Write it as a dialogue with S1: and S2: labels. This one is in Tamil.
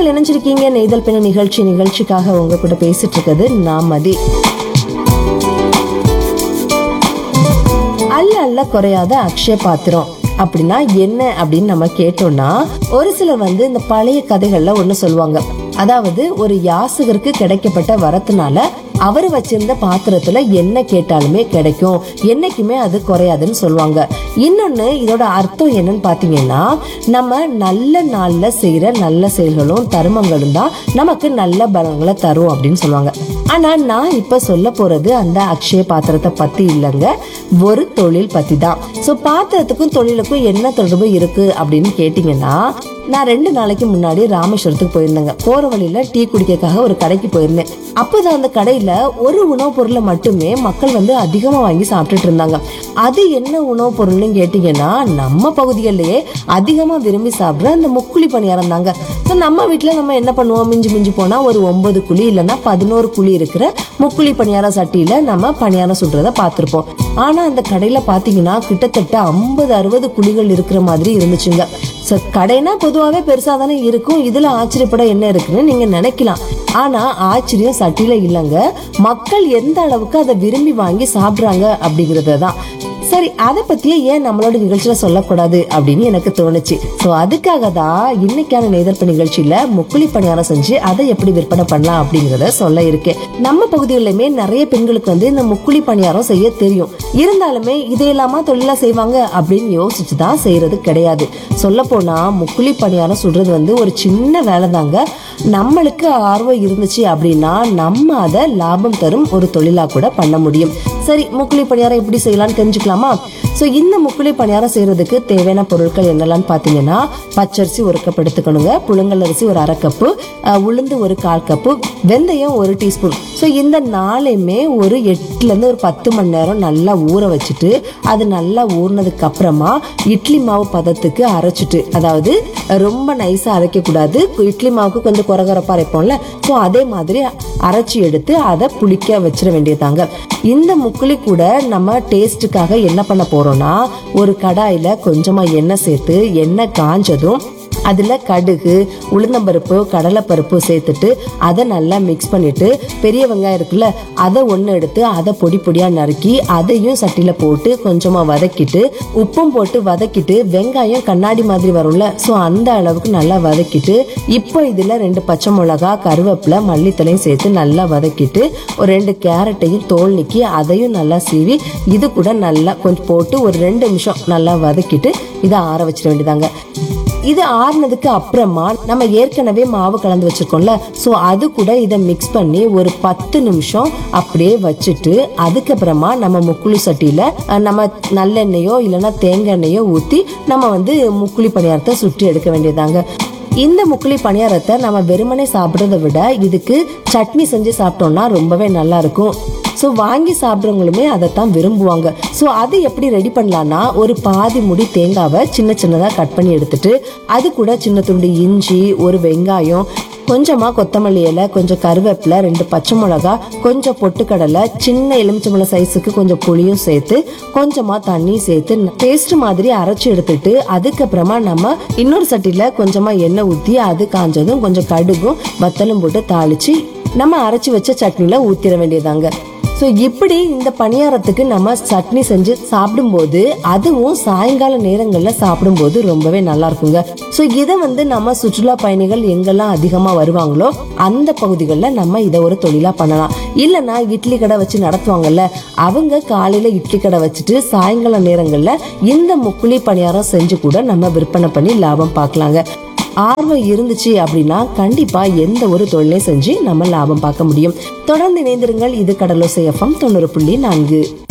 S1: நேர்கள் இணைஞ்சிருக்கீங்க நெய்தல் பெண்ண நிகழ்ச்சி நிகழ்ச்சிக்காக உங்க கூட பேசிட்டு இருக்கிறது நான் மதி அல்ல அல்ல குறையாத அக்ஷய பாத்திரம் அப்படின்னா என்ன அப்படின்னு நம்ம கேட்டோம்னா ஒரு சிலர் வந்து இந்த பழைய கதைகள்ல ஒண்ணு சொல்லுவாங்க அதாவது ஒரு யாசகருக்கு கிடைக்கப்பட்ட வரத்தினால அவர் வச்சிருந்த பாத்திரத்துல என்ன கேட்டாலுமே கிடைக்கும் என்னைக்குமே அது குறையாதுன்னு சொல்லுவாங்க இன்னொன்னு இதோட அர்த்தம் என்னன்னு பாத்தீங்கன்னா நம்ம நல்ல நாள்ல செய்யற நல்ல செயல்களும் தருமங்களும் தான் நமக்கு நல்ல பலன்களை தரும் அப்படின்னு சொல்லுவாங்க ஆனா நான் இப்ப சொல்ல போறது அந்த அக்ஷய பாத்திரத்தை பத்தி இல்லைங்க ஒரு தொழில் பத்தி தான் சோ பாத்திரத்துக்கும் தொழிலுக்கும் என்ன தொடர்பு இருக்கு அப்படின்னு கேட்டீங்கன்னா நான் ரெண்டு நாளைக்கு முன்னாடி ராமேஸ்வரத்துக்கு போயிருந்தேங்க போற வழியில டீ குடிக்கிறதுக்காக ஒரு கடைக்கு போயிருந்தேன் அப்போதான் அந்த கடையில ஒரு உணவுப் பொருளை மட்டுமே மக்கள் வந்து அதிகமா வாங்கி சாப்பிட்டுட்டு இருந்தாங்க அது என்ன உணவுப் பொருள்னு கேட்டீங்கன்னா நம்ம பகுதிகளிலேயே அதிகமா விரும்பி சாப்பிடுற அந்த முக்குழி பணியாரம் தாங்க So, நம்ம வீட்ல நம்ம என்ன பண்ணுவோம் மிஞ்சி மிஞ்சி போனா ஒரு ஒன்பது குழி இல்லைன்னா பதினோரு குழி இருக்கிற முக்குழி பணியார சட்டியில நம்ம பணியாரம் சுடுறத பார்த்திருப்போம் ஆனா அந்த கடையில பாத்தீங்கன்னா கிட்டத்தட்ட ஐம்பது அறுபது குழிகள் இருக்கிற மாதிரி இருந்துச்சுங்க So, கடைனா பொதுவாகவே பெருசா தானே இருக்கும் இதுல ஆச்சரியப்பட என்ன இருக்குன்னு நீங்க நினைக்கலாம் ஆனா ஆச்சரியம் சட்டியில இல்லைங்க மக்கள் எந்த அளவுக்கு அதை விரும்பி வாங்கி சாப்பிடுறாங்க அப்படிங்கறது தான் சரி அதை பத்தியே ஏன் நம்மளோட நிகழ்ச்சியில சொல்லக்கூடாது அப்படின்னு எனக்கு தோணுச்சு சோ அதுக்காக தான் இன்னைக்கான நெய்தற்ப நிகழ்ச்சியில முக்குழி பணியாரம் செஞ்சு அதை எப்படி விற்பனை பண்ணலாம் அப்படிங்கறத சொல்ல இருக்கேன் நம்ம பகுதிகளிலுமே நிறைய பெண்களுக்கு வந்து இந்த முக்குழி பணியாரம் செய்ய தெரியும் இருந்தாலுமே இதையெல்லாமா தொழிலா செய்வாங்க அப்படின்னு யோசிச்சு தான் செய்யறது கிடையாது சொல்ல போனா முக்குழி பணியாரம் சுடுறது வந்து ஒரு சின்ன வேலை தாங்க நம்மளுக்கு ஆர்வம் இருந்துச்சு அப்படின்னா நம்ம அதை லாபம் தரும் ஒரு தொழிலா கூட பண்ண முடியும் சரி முக்குழி பணியாரம் எப்படி செய்யலாம்னு தெரிஞ்சுக்கலாமா ஸோ இந்த முக்குழி பணியாரம் செய்யறதுக்கு தேவையான பொருட்கள் என்னெல்லாம் பார்த்தீங்கன்னா பச்சரிசி ஒரு கப் எடுத்துக்கணுங்க புழுங்கல் அரிசி ஒரு அரை கப்பு அஹ், உளுந்து ஒரு கால் கப்பு வெந்தயம் ஒரு டீஸ்பூன் ஸோ இந்த நாளையுமே ஒரு எட்டுல இருந்து ஒரு பத்து மணி நேரம் நல்லா ஊற வச்சுட்டு அது நல்லா ஊறினதுக்கு அப்புறமா இட்லி மாவு பதத்துக்கு அரைச்சிட்டு அதாவது ரொம்ப நைஸா அரைக்க கூடாது இட்லி மாவுக்கு கொஞ்சம் குறகுறப்பா அரைப்போம்ல ஸோ அதே மாதிரி அரைச்சி எடுத்து அதை புளிக்க வச்சிட வேண்டியதாங்க இந்த முக்குளி கூட நம்ம டேஸ்ட்டுக்காக என்ன பண்ண போறோம்னா ஒரு கடாயில கொஞ்சமா எண்ணெய் சேர்த்து எண்ணெய் காஞ்சதும் அதுல கடுகு உளுந்தம்பருப்பு கடலைப்பருப்பு சேர்த்துட்டு அதை நல்லா மிக்ஸ் பண்ணிட்டு பெரிய வெங்காயம் இருக்குல்ல அதை ஒன்று எடுத்து அதை பொடி பொடியா நறுக்கி அதையும் சட்டியில போட்டு கொஞ்சமா வதக்கிட்டு உப்பும் போட்டு வதக்கிட்டு வெங்காயம் கண்ணாடி மாதிரி வரும்ல ஸோ அந்த அளவுக்கு நல்லா வதக்கிட்டு இப்போ இதுல ரெண்டு பச்சை மிளகா கருவேப்பிலை மல்லித்தலையும் சேர்த்து நல்லா வதக்கிட்டு ஒரு ரெண்டு கேரட்டையும் தோல் நீக்கி அதையும் நல்லா சீவி இது கூட நல்லா கொஞ்சம் போட்டு ஒரு ரெண்டு நிமிஷம் நல்லா வதக்கிட்டு இதை ஆற வச்சிட வேண்டியதாங்க இது ஆறுனதுக்கு அப்புறமா நம்ம ஏற்கனவே மாவு கலந்து வச்சிருக்கோம்ல ஸோ அது கூட இதை மிக்ஸ் பண்ணி ஒரு பத்து நிமிஷம் அப்படியே வச்சுட்டு அதுக்கப்புறமா நம்ம முக்குளி சட்டியில அஹ், நம்ம நல்லெண்ணெயோ இல்லைன்னா தேங்காய் எண்ணெயோ ஊற்றி நம்ம வந்து முக்குளி பணியாரத்தை சுற்றி எடுக்க வேண்டியதாங்க இந்த முக்குளி பணியாரத்தை நம்ம வெறுமனே சாப்பிட்றத விட இதுக்கு சட்னி செஞ்சு சாப்பிட்டோம்னா ரொம்பவே நல்லா இருக்கும் ஸோ வாங்கி சாப்பிட்றவங்களுமே அதைத்தான் விரும்புவாங்க ஸோ அது எப்படி ரெடி பண்ணலான்னா ஒரு பாதி முடி தேங்காவை சின்ன சின்னதாக கட் பண்ணி எடுத்துட்டு அது கூட சின்ன துண்டு இஞ்சி ஒரு வெங்காயம் கொஞ்சமாக கொத்தமல்லி இலை கொஞ்சம் கருவேப்பிலை ரெண்டு பச்சை மிளகா கொஞ்சம் பொட்டுக்கடலை சின்ன எலுமிச்சம்பழம் சைஸுக்கு கொஞ்சம் புளியும் சேர்த்து கொஞ்சமாக தண்ணி சேர்த்து பேஸ்ட் மாதிரி அரைச்சி எடுத்துட்டு அதுக்கப்புறமா நம்ம இன்னொரு சட்டியில் கொஞ்சமாக எண்ணெய் ஊற்றி அது காஞ்சதும் கொஞ்சம் கடுகும் வத்தலும் போட்டு தாளிச்சு நம்ம அரைச்சி வச்ச சட்னியில் ஊற்றிட வேண்டியதாங்க ஸோ இப்படி இந்த பணியாரத்துக்கு நம்ம சட்னி செஞ்சு சாப்பிடும்போது அதுவும் சாயங்கால நேரங்களில் சாப்பிடும்போது ரொம்பவே நல்லா இருக்குங்க ஸோ இதை வந்து நம்ம சுற்றுலா பயணிகள் எங்கெல்லாம் அதிகமாக வருவாங்களோ அந்த பகுதிகளில் நம்ம இதை ஒரு தொழிலாக பண்ணலாம் இல்லைன்னா இட்லி கடை வச்சு நடத்துவாங்கல்ல அவங்க காலையில் இட்லி கடை வச்சுட்டு சாயங்கால நேரங்களில் இந்த முக்குழி பணியாரம் செஞ்சு கூட நம்ம விற்பனை பண்ணி லாபம் பார்க்கலாங்க ஆர்வம் இருந்துச்சு அப்படின்னா கண்டிப்பா எந்த ஒரு தொழிலையும் செஞ்சு நம்ம லாபம் பார்க்க முடியும் தொடர்ந்து இணைந்திருங்கள் இது கடலோசை எஃப்எம் தொண்ணூறு புள்ளி நான்கு